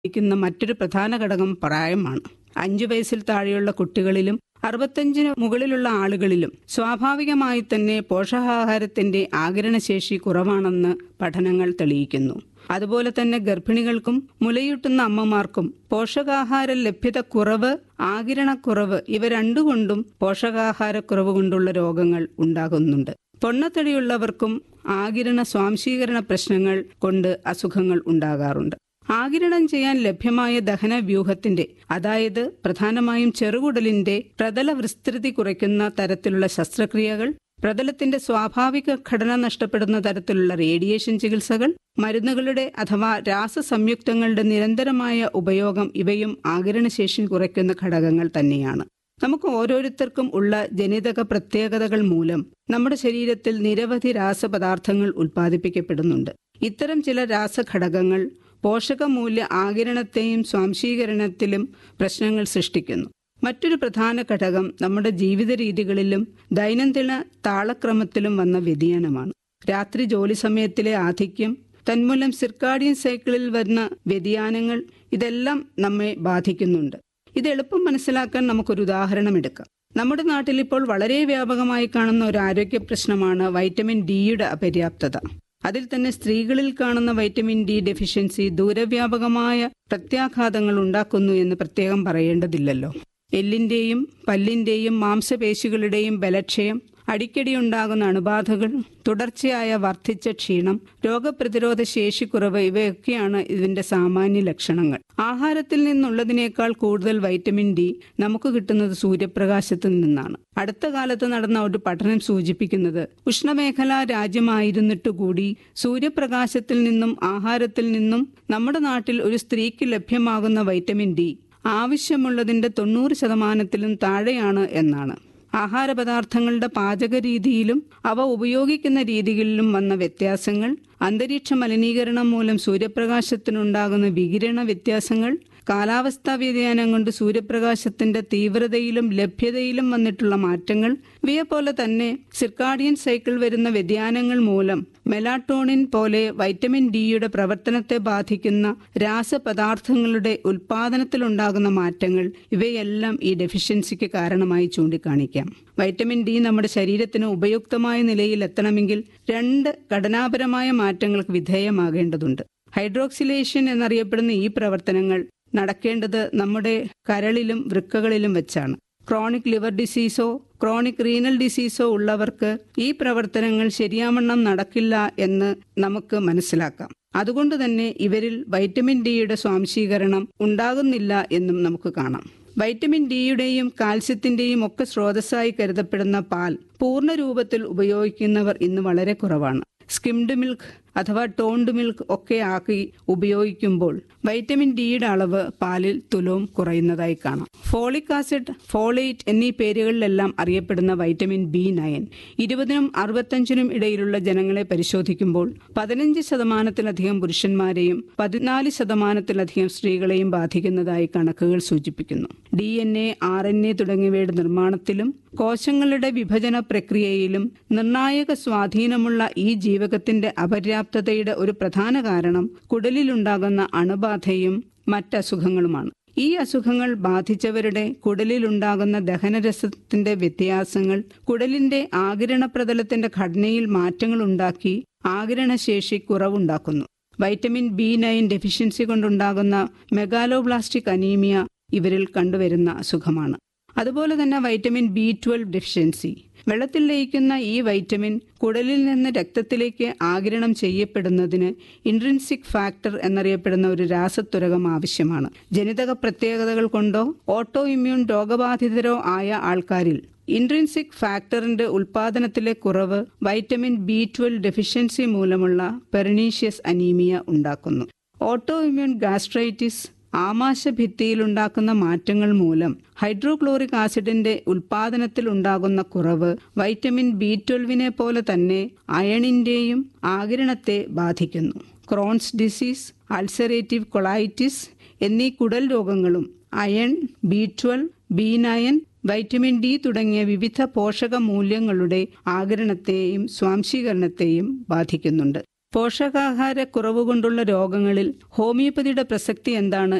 ബാധിക്കുന്ന മറ്റൊരു പ്രധാന ഘടകം പ്രായമാണ് അഞ്ചു വയസ്സിൽ താഴെയുള്ള കുട്ടികളിലും അറുപത്തഞ്ചിന് മുകളിലുള്ള ആളുകളിലും സ്വാഭാവികമായി തന്നെ പോഷകാഹാരത്തിന്റെ ആകിരണശേഷി കുറവാണെന്ന് പഠനങ്ങൾ തെളിയിക്കുന്നു അതുപോലെ തന്നെ ഗർഭിണികൾക്കും മുലയൂട്ടുന്ന അമ്മമാർക്കും പോഷകാഹാര ലഭ്യത കുറവ് ആകിരണക്കുറവ് ഇവ രണ്ടുകൊണ്ടും പോഷകാഹാരക്കുറവ് കൊണ്ടുള്ള രോഗങ്ങൾ ഉണ്ടാകുന്നുണ്ട് പൊണ്ണത്തടിയുള്ളവർക്കും ആകിരണ സ്വാംശീകരണ പ്രശ്നങ്ങൾ കൊണ്ട് അസുഖങ്ങൾ ഉണ്ടാകാറുണ്ട് ആകിരണം ചെയ്യാൻ ലഭ്യമായ ദഹന വ്യൂഹത്തിന്റെ അതായത് പ്രധാനമായും ചെറുകുടലിന്റെ പ്രതല വിസ്തൃതി കുറയ്ക്കുന്ന തരത്തിലുള്ള ശസ്ത്രക്രിയകൾ പ്രതലത്തിന്റെ സ്വാഭാവിക ഘടന നഷ്ടപ്പെടുന്ന തരത്തിലുള്ള റേഡിയേഷൻ ചികിത്സകൾ മരുന്നുകളുടെ അഥവാ രാസസംയുക്തങ്ങളുടെ നിരന്തരമായ ഉപയോഗം ഇവയും ആകിരണശേഷി കുറയ്ക്കുന്ന ഘടകങ്ങൾ തന്നെയാണ് നമുക്ക് ഓരോരുത്തർക്കും ഉള്ള ജനിതക പ്രത്യേകതകൾ മൂലം നമ്മുടെ ശരീരത്തിൽ നിരവധി രാസപദാർത്ഥങ്ങൾ ഉൽപ്പാദിപ്പിക്കപ്പെടുന്നുണ്ട് ഇത്തരം ചില രാസഘടകങ്ങൾ പോഷകമൂല്യ ആകിരണത്തെയും സ്വാംശീകരണത്തിലും പ്രശ്നങ്ങൾ സൃഷ്ടിക്കുന്നു മറ്റൊരു പ്രധാന ഘടകം നമ്മുടെ ജീവിത രീതികളിലും ദൈനംദിന താളക്രമത്തിലും വന്ന വ്യതിയാനമാണ് രാത്രി ജോലി സമയത്തിലെ ആധിക്യം തന്മൂലം സിർക്കാഡിയൻ സൈക്കിളിൽ വരുന്ന വ്യതിയാനങ്ങൾ ഇതെല്ലാം നമ്മെ ബാധിക്കുന്നുണ്ട് ഇത് എളുപ്പം മനസ്സിലാക്കാൻ നമുക്കൊരു ഉദാഹരണം എടുക്കാം നമ്മുടെ നാട്ടിൽ ഇപ്പോൾ വളരെ വ്യാപകമായി കാണുന്ന ഒരു ആരോഗ്യ പ്രശ്നമാണ് വൈറ്റമിൻ ഡിയുടെ അപര്യാപ്തത അതിൽ തന്നെ സ്ത്രീകളിൽ കാണുന്ന വൈറ്റമിൻ ഡി ഡെഫിഷ്യൻസി ദൂരവ്യാപകമായ പ്രത്യാഘാതങ്ങൾ ഉണ്ടാക്കുന്നു എന്ന് പ്രത്യേകം പറയേണ്ടതില്ലല്ലോ എല്ലിന്റെയും പല്ലിന്റെയും മാംസപേശികളുടെയും ബലക്ഷയം അടിക്കടി ഉണ്ടാകുന്ന അണുബാധകൾ തുടർച്ചയായ വർദ്ധിച്ച ക്ഷീണം രോഗപ്രതിരോധ ശേഷിക്കുറവ് ഇവയൊക്കെയാണ് ഇതിന്റെ സാമാന്യ ലക്ഷണങ്ങൾ ആഹാരത്തിൽ നിന്നുള്ളതിനേക്കാൾ കൂടുതൽ വൈറ്റമിൻ ഡി നമുക്ക് കിട്ടുന്നത് സൂര്യപ്രകാശത്തിൽ നിന്നാണ് അടുത്ത കാലത്ത് നടന്ന ഒരു പഠനം സൂചിപ്പിക്കുന്നത് ഉഷ്ണമേഖലാ രാജ്യമായിരുന്നിട്ട് കൂടി സൂര്യപ്രകാശത്തിൽ നിന്നും ആഹാരത്തിൽ നിന്നും നമ്മുടെ നാട്ടിൽ ഒരു സ്ത്രീക്ക് ലഭ്യമാകുന്ന വൈറ്റമിൻ ഡി ആവശ്യമുള്ളതിന്റെ തൊണ്ണൂറ് ശതമാനത്തിലും താഴെയാണ് എന്നാണ് ആഹാരപദാർത്ഥങ്ങളുടെ പാചക രീതിയിലും അവ ഉപയോഗിക്കുന്ന രീതികളിലും വന്ന വ്യത്യാസങ്ങൾ അന്തരീക്ഷ മലിനീകരണം മൂലം സൂര്യപ്രകാശത്തിനുണ്ടാകുന്ന വികിരണ വ്യത്യാസങ്ങൾ കാലാവസ്ഥാ വ്യതിയാനം കൊണ്ട് സൂര്യപ്രകാശത്തിന്റെ തീവ്രതയിലും ലഭ്യതയിലും വന്നിട്ടുള്ള മാറ്റങ്ങൾ ഇവയെപ്പോലെ തന്നെ സിർക്കാഡിയൻ സൈക്കിൾ വരുന്ന വ്യതിയാനങ്ങൾ മൂലം മെലാട്ടോണിൻ പോലെ വൈറ്റമിൻ ഡിയുടെ പ്രവർത്തനത്തെ ബാധിക്കുന്ന രാസപദാർത്ഥങ്ങളുടെ ഉൽപാദനത്തിലുണ്ടാകുന്ന മാറ്റങ്ങൾ ഇവയെല്ലാം ഈ ഡെഫിഷ്യൻസിക്ക് കാരണമായി ചൂണ്ടിക്കാണിക്കാം വൈറ്റമിൻ ഡി നമ്മുടെ ശരീരത്തിന് ഉപയുക്തമായ നിലയിൽ എത്തണമെങ്കിൽ രണ്ട് ഘടനാപരമായ മാറ്റങ്ങൾക്ക് വിധേയമാകേണ്ടതുണ്ട് ഹൈഡ്രോക്സിലേഷൻ എന്നറിയപ്പെടുന്ന ഈ പ്രവർത്തനങ്ങൾ നടക്കേണ്ടത് നമ്മുടെ കരളിലും വൃക്കകളിലും വെച്ചാണ് ക്രോണിക് ലിവർ ഡിസീസോ ക്രോണിക് റീനൽ ഡിസീസോ ഉള്ളവർക്ക് ഈ പ്രവർത്തനങ്ങൾ ശരിയാവണ്ണം നടക്കില്ല എന്ന് നമുക്ക് മനസ്സിലാക്കാം അതുകൊണ്ട് തന്നെ ഇവരിൽ വൈറ്റമിൻ ഡിയുടെ സ്വാംശീകരണം ഉണ്ടാകുന്നില്ല എന്നും നമുക്ക് കാണാം വൈറ്റമിൻ ഡിയുടെയും കാൽസ്യത്തിന്റെയും ഒക്കെ സ്രോതസ്സായി കരുതപ്പെടുന്ന പാൽ പൂർണ്ണ രൂപത്തിൽ ഉപയോഗിക്കുന്നവർ ഇന്ന് വളരെ കുറവാണ് സ്കിംഡ് മിൽക്ക് അഥവാ ടോണ്ട് മിൽക്ക് ഒക്കെ ആക്കി ഉപയോഗിക്കുമ്പോൾ വൈറ്റമിൻ ഡിയുടെ അളവ് പാലിൽ തുലവും കുറയുന്നതായി കാണാം ഫോളിക് ആസിഡ് ഫോളേറ്റ് എന്നീ പേരുകളിലെല്ലാം അറിയപ്പെടുന്ന വൈറ്റമിൻ ബി നയൻ ഇരുപതിനും അറുപത്തഞ്ചിനും ഇടയിലുള്ള ജനങ്ങളെ പരിശോധിക്കുമ്പോൾ പതിനഞ്ച് ശതമാനത്തിലധികം പുരുഷന്മാരെയും പതിനാല് ശതമാനത്തിലധികം സ്ത്രീകളെയും ബാധിക്കുന്നതായി കണക്കുകൾ സൂചിപ്പിക്കുന്നു D N A R N A തുടങ്ങിയവയുടെ നിർമ്മാണത്തിലും കോശങ്ങളുടെ വിഭജന പ്രക്രിയയിലും നിർണായക സ്വാധീനമുള്ള ഈ ജീവകത്തിന്റെ അപര്യാപ്തതയുടെ ഒരു പ്രധാന കാരണം കുടലിലുണ്ടാകുന്ന അണുബാധയും മറ്റസുഖങ്ങളുമാണ് ഈ അസുഖങ്ങൾ ബാധിച്ചവരുടെ കുടലിലുണ്ടാകുന്ന ദഹനരസത്തിന്റെ വ്യത്യാസങ്ങൾ കുടലിന്റെ ആകിരണ പ്രതലത്തിന്റെ ഘടനയിൽ മാറ്റങ്ങൾ ഉണ്ടാക്കി ആകിരണശേഷി കുറവുണ്ടാക്കുന്നു വൈറ്റമിൻ ബി നയൻ ഡെഫിഷ്യൻസി കൊണ്ടുണ്ടാകുന്ന മെഗാലോബ്ലാസ്റ്റിക് അനീമിയ ഇവരിൽ കണ്ടുവരുന്ന അസുഖമാണ് അതുപോലെ തന്നെ വൈറ്റമിൻ ബി ട്വൽവ് ഡെഫിഷ്യൻസി വെള്ളത്തിൽ ലയിക്കുന്ന ഈ വൈറ്റമിൻ കുടലിൽ നിന്ന് രക്തത്തിലേക്ക് ആകിരണം ചെയ്യപ്പെടുന്നതിന് ഇൻട്രിൻസിക് ഫാക്ടർ എന്നറിയപ്പെടുന്ന ഒരു രാസത്വരകം ആവശ്യമാണ് ജനിതക പ്രത്യേകതകൾ കൊണ്ടോ ഓട്ടോ ഇമ്മ്യൂൺ രോഗബാധിതരോ ആയ ആൾക്കാരിൽ ഇൻട്രിൻസിക് ഫാക്ടറിന്റെ ഉൽപാദനത്തിലെ കുറവ് വൈറ്റമിൻ ബി ട്വൽവ് ഡെഫിഷ്യൻസി മൂലമുള്ള പെർണീഷ്യസ് അനീമിയ ഉണ്ടാക്കുന്നു ഓട്ടോ ഇമ്മ്യൂൺ ഗാസ്ട്രൈറ്റിസ് ആമാശഭിത്തിയിലുണ്ടാക്കുന്ന മാറ്റങ്ങൾ മൂലം ഹൈഡ്രോക്ലോറിക് ആസിഡിന്റെ ഉൽപാദനത്തിൽ ഉണ്ടാകുന്ന കുറവ് വൈറ്റമിൻ ബി ട്വൽവിനെ പോലെ തന്നെ അയണിന്റെയും ആകിരണത്തെ ബാധിക്കുന്നു ക്രോൺസ് ഡിസീസ് അൾസറേറ്റീവ് കൊളൈറ്റിസ് എന്നീ കുടൽ രോഗങ്ങളും iron B twelve B nine vitamin D തുടങ്ങിയ വിവിധ പോഷക മൂല്യങ്ങളുടെ ആകിരണത്തെയും സ്വാംശീകരണത്തെയും ബാധിക്കുന്നുണ്ട് പോഷകാഹാര കുറവ് കൊണ്ടുള്ള രോഗങ്ങളിൽ ഹോമിയോപ്പതിയുടെ പ്രസക്തി എന്താണ്